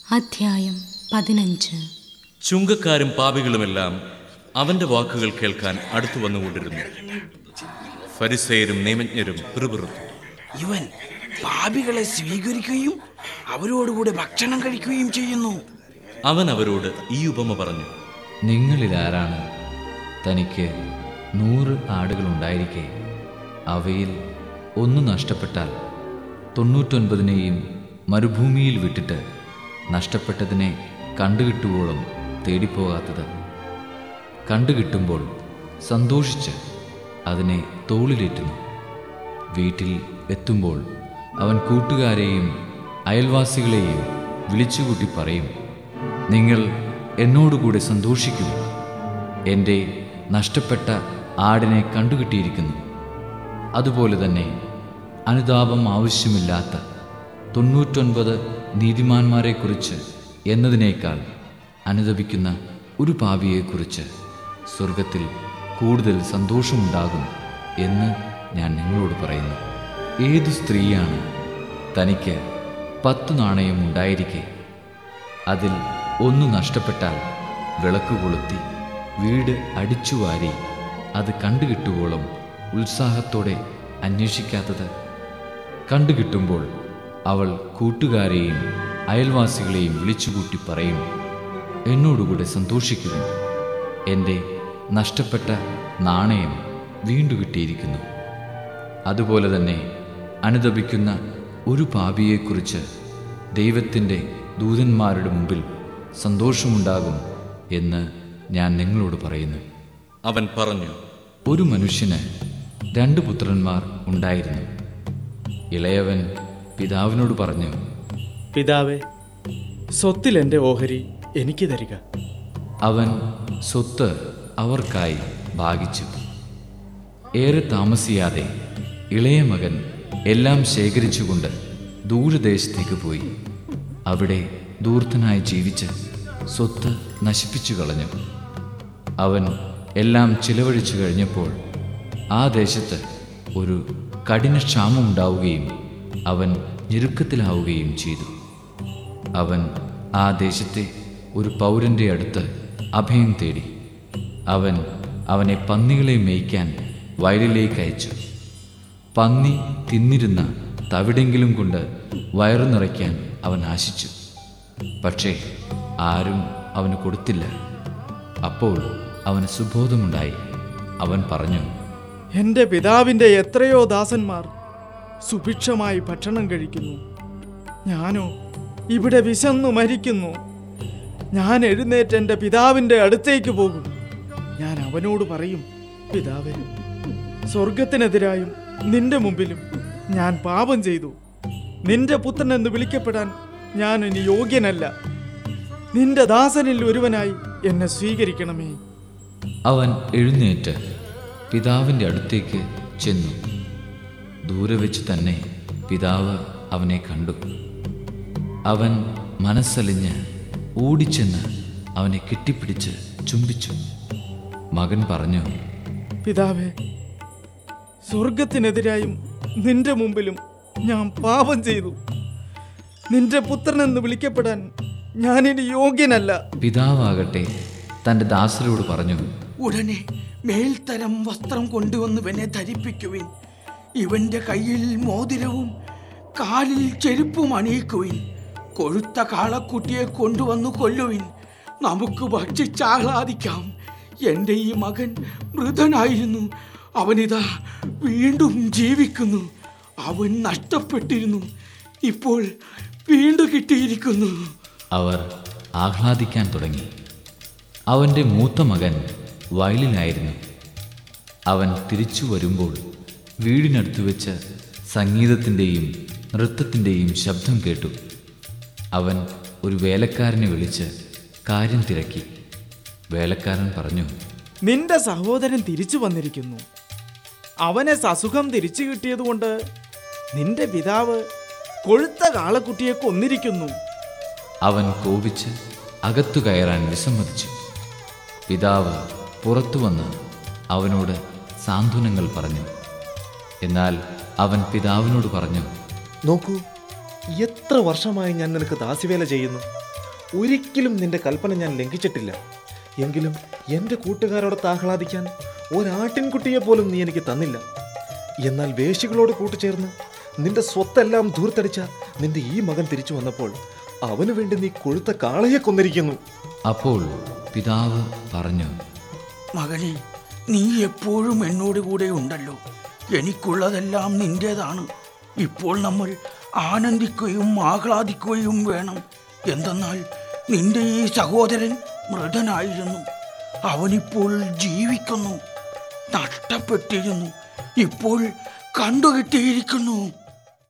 അധ്യായം പതിനഞ്ച് ചുങ്കക്കാരും പാപികളുമെല്ലാം അവന്റെ വാക്കുകൾ കേൾക്കാൻ അടുത്തു വന്നുകൊണ്ടിരുന്നു ഫരിസേയരും നിയമജ്ഞരും പിറുപിറുത്തു ഇവൻ പാപികളെ സ്വീകരിക്കുകയും അവരോടുകൂടെ ഭക്ഷണം കഴിക്കുകയും ചെയ്യുന്നു അവൻ അവരോട് ഈ ഉപമ പറഞ്ഞു നിങ്ങളിൽ ആരാണ് തനിക്ക് നൂറ് ആടുകളുണ്ടായിരിക്കെ അവയിൽ ഒന്ന് നഷ്ടപ്പെട്ടാൽ തൊണ്ണൂറ്റൊൻപതിനെയും മരുഭൂമിയിൽ വിട്ടിട്ട് നഷ്ടപ്പെട്ടതിനെ കണ്ടുകിട്ടുവോളം തേടിപ്പോകാത്തത് കണ്ടുകിട്ടുമ്പോൾ സന്തോഷിച്ച് അതിനെ തോളിലേറ്റുന്നു വീട്ടിൽ എത്തുമ്പോൾ അവൻ കൂട്ടുകാരെയും അയൽവാസികളെയും വിളിച്ചുകൂട്ടി പറയും നിങ്ങൾ എന്നോടുകൂടെ സന്തോഷിക്കൂ എൻ്റെ നഷ്ടപ്പെട്ട ആടിനെ കണ്ടുകിട്ടിയിരിക്കുന്നു അതുപോലെ തന്നെ അനുതാപം ആവശ്യമില്ലാത്ത തൊണ്ണൂറ്റൊൻപത് നീതിമാന്മാരെക്കുറിച്ച് എന്നതിനേക്കാൾ അനുദപിക്കുന്ന ഒരു പാപിയെക്കുറിച്ച് സ്വർഗത്തിൽ കൂടുതൽ സന്തോഷമുണ്ടാകും എന്ന് ഞാൻ നിങ്ങളോട് പറയുന്നു ഏതു സ്ത്രീയാണ് തനിക്ക് പത്ത് നാണയം ഉണ്ടായിരിക്കെ അതിൽ ഒന്ന് നഷ്ടപ്പെട്ടാൽ വിളക്ക് കൊളുത്തി വീട് അടിച്ചുവാരി അത് കണ്ടുകിട്ടുവോളം ഉത്സാഹത്തോടെ അന്വേഷിക്കാത്തത് കണ്ടുകിട്ടുമ്പോൾ അവൾ കൂട്ടുകാരെയും അയൽവാസികളെയും വിളിച്ചുകൂട്ടി പറയും എന്നോടുകൂടെ സന്തോഷിക്കുന്നു എൻ്റെ നഷ്ടപ്പെട്ട നാണയം വീണ്ടു കിട്ടിയിരിക്കുന്നു അതുപോലെ തന്നെ അനുദപിക്കുന്ന ഒരു പാപിയെക്കുറിച്ച് ദൈവത്തിൻ്റെ ദൂതന്മാരുടെ മുമ്പിൽ സന്തോഷമുണ്ടാകും എന്ന് ഞാൻ നിങ്ങളോട് പറയുന്നു അവൻ പറഞ്ഞു ഒരു മനുഷ്യന് രണ്ട് പുത്രന്മാർ ഉണ്ടായിരുന്നു ഇളയവൻ പിതാവിനോട് പറഞ്ഞു പിതാവേ സ്വത്തിൽ എൻ്റെ ഓഹരി എനിക്ക് തരിക അവൻ സ്വത്ത് അവർക്കായി ഭാഗിച്ചു ഏറെ താമസിയാതെ ഇളയ മകൻ എല്ലാം ശേഖരിച്ചുകൊണ്ട് ദൂരദേശത്തേക്ക് പോയി അവിടെ ദൂർത്തനായി ജീവിച്ച് സ്വത്ത് നശിപ്പിച്ചു കളഞ്ഞു അവൻ എല്ലാം ചിലവഴിച്ചു കഴിഞ്ഞപ്പോൾ ആ ദേശത്ത് ഒരു കഠിന ക്ഷാമമുണ്ടാവുകയും അവൻ ഞെരുക്കത്തിലാവുകയും ചെയ്തു അവൻ ആ ദേശത്തെ ഒരു പൗരന്റെ അടുത്ത് അഭയം തേടി അവൻ അവനെ പന്നികളെ മേയ്ക്കാൻ വയലിലേക്ക് അയച്ചു പന്നി തിന്നിരുന്ന തവിടെങ്കിലും കൊണ്ട് വയറു നിറയ്ക്കാൻ അവൻ ആശിച്ചു പക്ഷേ ആരും അവന് കൊടുത്തില്ല അപ്പോൾ അവന് സുബോധമുണ്ടായി അവൻ പറഞ്ഞു എൻ്റെ പിതാവിൻ്റെ എത്രയോ ദാസന്മാർ സുഭിക്ഷമായി ഭക്ഷണം കഴിക്കുന്നു ഞാനോ ഇവിടെ വിശന്നു മരിക്കുന്നു ഞാൻ എഴുന്നേറ്റ് എൻ്റെ പിതാവിൻ്റെ അടുത്തേക്ക് പോകും ഞാൻ അവനോട് പറയും പിതാവേ സ്വർഗത്തിനെതിരായും നിന്റെ മുമ്പിലും ഞാൻ പാപം ചെയ്തു നിന്റെ പുത്രൻ എന്ന് വിളിക്കപ്പെടാൻ ഞാൻ ഇനി യോഗ്യനല്ല നിന്റെ ദാസനിൽ ഒരുവനായി എന്നെ സ്വീകരിക്കണമേ അവൻ എഴുന്നേറ്റ് പിതാവിൻ്റെ അടുത്തേക്ക് ചെന്നു ദൂരെ വെച്ച് തന്നെ പിതാവ് അവനെ കണ്ടു അവൻ മനസ്സലിഞ്ഞ് ഓടിച്ചെന്ന് അവനെ കെട്ടിപ്പിടിച്ച് ചുംബിച്ചു മകൻ പറഞ്ഞു പിതാവേ സ്വർഗത്തിനെതിരായും നിന്റെ മുമ്പിലും ഞാൻ പാപം ചെയ്തു നിന്റെ പുത്രനെന്ന് വിളിക്കപ്പെടാൻ ഞാനിനി യോഗ്യനല്ല പിതാവാകട്ടെ തൻ്റെ ദാസരോട് പറഞ്ഞു ഉടനെ മേൽത്തരം വസ്ത്രം കൊണ്ടുവന്ന് ഇവനെ ധരിപ്പിക്കുവിൻ ഇവന്റെ കയ്യിൽ മോതിരവും കാലിൽ ചെരുപ്പും അണിയിക്കുവിൻ കൊഴുത്ത കാളക്കുട്ടിയെ കൊണ്ടുവന്ന് കൊല്ലുവിൻ നമുക്ക് ഭക്ഷിച്ചാഹ്ലാദിക്കാം എൻ്റെ ഈ മകൻ മൃതനായിരുന്നു അവനിതാ വീണ്ടും ജീവിക്കുന്നു അവൻ നഷ്ടപ്പെട്ടിരുന്നു ഇപ്പോൾ വീണ്ടും കിട്ടിയിരിക്കുന്നു അവർ ആഹ്ലാദിക്കാൻ തുടങ്ങി അവൻ്റെ മൂത്ത മകൻ വയലിലായിരുന്നു അവൻ തിരിച്ചു വരുമ്പോൾ വീടിനടുത്ത് വെച്ച് സംഗീതത്തിൻ്റെയും നൃത്തത്തിൻ്റെയും ശബ്ദം കേട്ടു അവൻ ഒരു വേലക്കാരനെ വിളിച്ച് കാര്യം തിരക്കി വേലക്കാരൻ പറഞ്ഞു നിന്റെ സഹോദരൻ തിരിച്ചു വന്നിരിക്കുന്നു അവനെ സസുഖം തിരിച്ചു കിട്ടിയതുകൊണ്ട് നിന്റെ പിതാവ് കൊഴുത്ത കാളക്കുട്ടിയെ കൊന്നിരിക്കുന്നു അവൻ കോപിച്ച് അകത്തു കയറാൻ വിസമ്മതിച്ചു പിതാവ് പുറത്തു വന്ന് അവനോട് സാന്ത്വനങ്ങൾ പറഞ്ഞു എന്നാൽ അവൻ പിതാവിനോട് പറഞ്ഞു നോക്കൂ എത്ര വർഷമായി ഞാൻ നിനക്ക് ദാസ്യവേല ചെയ്യുന്നു ഒരിക്കലും നിന്റെ കൽപ്പന ഞാൻ ലംഘിച്ചിട്ടില്ല എങ്കിലും എൻ്റെ കൂട്ടുകാരോടൊത്ത് ആഹ്ലാദിക്കാൻ ഒരാട്ടിൻകുട്ടിയെ പോലും നീ എനിക്ക് തന്നില്ല എന്നാൽ വേശികളോട് കൂട്ടുചേർന്ന് നിന്റെ സ്വത്തെല്ലാം ധൂർത്തടിച്ച നിന്റെ ഈ മകൻ തിരിച്ചു വന്നപ്പോൾ അവനു വേണ്ടി നീ കൊഴുത്ത കാളയെ കൊന്നിരിക്കുന്നു അപ്പോൾ പിതാവ് പറഞ്ഞു മകനെ നീ എപ്പോഴും എന്നോട് കൂടെ ഉണ്ടല്ലോ എനിക്കുള്ളതെല്ലാം നിന്റേതാണ് ഇപ്പോൾ നമ്മൾ ആനന്ദിക്കുകയും ആഹ്ലാദിക്കുകയും വേണം എന്തെന്നാൽ നിന്റെ ഈ സഹോദരൻ മൃതനായിരുന്നു അവനിപ്പോൾ ജീവിക്കുന്നു നഷ്ടപ്പെട്ടിരുന്നു ഇപ്പോൾ കണ്ടുകിട്ടിയിരിക്കുന്നു